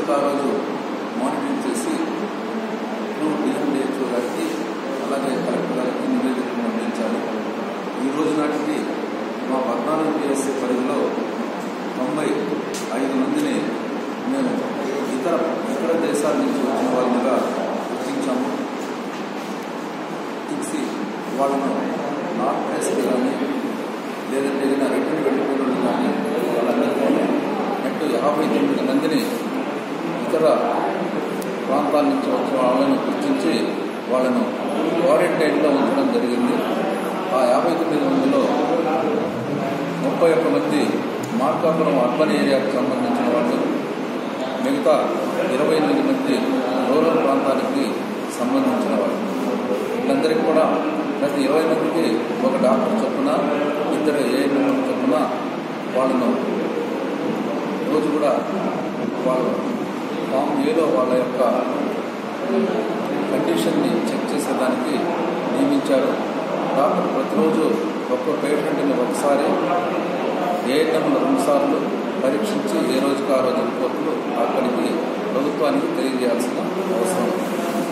రోజుకి ఆ రోజు మానిటరింగ్ చేసి ఇప్పుడు డిఎండిహెచ్ఓ గారికి అలాగే కలెక్టర్ గారికి నివేదికను అందించాలి ఈ రోజు నాటికి మా పద్నాలుగు పిఎస్సీ పరిధిలో తొంభై ఐదు మందిని మేము ఇతర ఇతర దేశాల నుంచి వచ్చిన వాళ్ళుగా గుర్తించాము గుర్తించి వాళ్ళను నార్త్ టెస్ట్ కానీ లేదంటే ఏదైనా రిటర్న్ వెళ్ళిపోయిన వాళ్ళు కానీ వాళ్ళందరికీ నెట్ యాభై తొమ్మిది మందిని ఇతర ప్రాంతాల నుంచి వచ్చిన వాళ్ళని గుర్తించి వాళ్ళను క్వారంటైన్లో ఉంచడం జరిగింది ఆ యాభై తొమ్మిది మందిలో ముప్పై ఒక్క మంది మార్కాపురం అర్బన్ ఏరియాకు సంబంధించిన వాళ్ళు మిగతా ఇరవై ఎనిమిది మంది రూరల్ ప్రాంతానికి సంబంధించిన వాళ్ళు వీళ్ళందరికీ కూడా ప్రతి ఇరవై మందికి ఒక డాక్టర్ చొప్పున ఇద్దరు ఏఎన్ఎం చొప్పున వాళ్ళను రోజు కూడా వాళ్ళు ఫామ్ ఏలో వాళ్ళ యొక్క కండిషన్ని చెక్ చేసేదానికి నియమించారు డాక్టర్ ప్రతిరోజు ఒక్క పేషెంట్ని ఒకసారి ఏఎన్ఎంలు రెండుసార్లు పరీక్షించి ఏ రోజుకి ఆ రోజు రిపోర్టులు అక్కడికి ప్రభుత్వానికి తెలియజేయాల్సిన అవసరం ఉంది.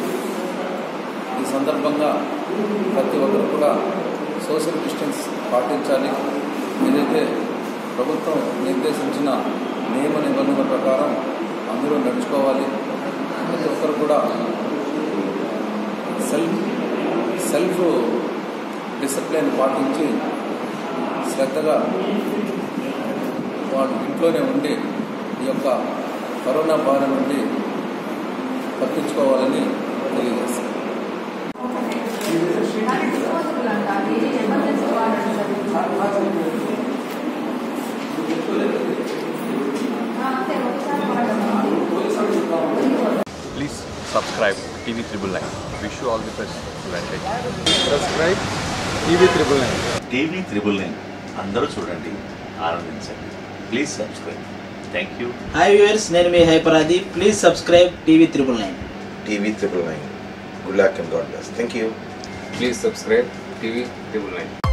ఈ సందర్భంగా ప్రతి ఒక్కరు కూడా సోషల్ డిస్టెన్స్ పాటించాలి ఏదైతే ప్రభుత్వం నిర్దేశించిన నియమ నిబంధనల ప్రకారం అందరూ నడుచుకోవాలి ప్రతి ఒక్కరు కూడా సెల్ఫ్ సెల్ఫ్ డిసిప్లిన్ పాటించి శ్రద్ధగా వాళ్ళు ఇంట్లోనే ఉండి ఈ యొక్క కరోనా బారి నుండి తప్పించుకోవాలని తెలియజేస్తారు మరి డిస్పోజబుల్ అంట అది ఎమర్జెన్సీ వాడండి అంతే ఒకసారి వాడండి Please subscribe TV Triple Nine. Wish you all the best. Advantage. Subscribe TV triple nine TV triple nine అందరూ చూడండి ఆనందించండి please subscribe thank you hi viewers నేను మీ హైపరాది please subscribe TV triple nine TV triple nine. Good luck and God bless. Thank you. Please subscribe TV triple nine